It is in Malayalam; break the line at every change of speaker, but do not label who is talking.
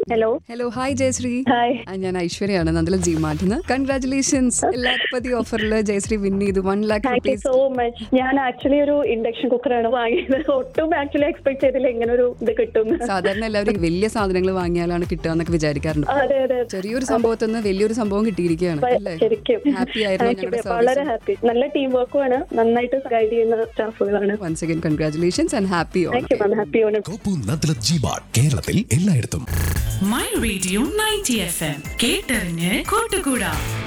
Hello
hello hi Jayasree
hi
ആ, ഞാൻ ഐശ്വര്യയാണ് നന്ദല ജി മാർട്ടിന്ന് കൺഗ്രാറ്റുലേഷൻസ് ലാഖ്പതി ഓഫറിൽ ജയശ്രീ വിൻ ചെയ്തു one lakh
thank you
rupees
so much ഞാൻ ആക്ച്വലി ഒരു ഇൻഡക്ഷൻ കുക്കറാണ് വാങ്ങിയത് ഒട്ടും ആക്ച്വലി എക്സ്പെക്ട് ചെയ്തില്ല ഇങ്ങനെ ഒരു ഇത് കിട്ടും
സാധാരണ എല്ലാവരും വലിയ സാധനങ്ങൾ വാങ്ങിയാലാണ് കിട്ടുക എന്നൊക്കെ വിചാരിക്കാറുണ്ട്
അതെ അതെ
ചെറിയൊരു സംഭവത്തിൽ നിന്ന് വലിയൊരു സംഭവം കിട്ടിയിരിക്കുകയാണ് അല്ലേ
ശരിക്കും
ഹാപ്പി ആയിരുന്നു
Thank you.
ഞങ്ങളുടെ
വളരെ ഹാപ്പി നല്ല ടീം വർക്കുമാണ് നന്നായിട്ട് ഗൈഡ് ചെയ്യുന്ന സ്റ്റാഫുകളാണ്
once again congratulations and happy
thank you ma'am happy Onam
കോപ്പു നദ്ലത് ജിബാർ കേരളത്തിൽ എല്ലായിടത്തും
my radio ninety F M കേട്ടറിഞ്ഞ് കൂട്ടുകൂടാ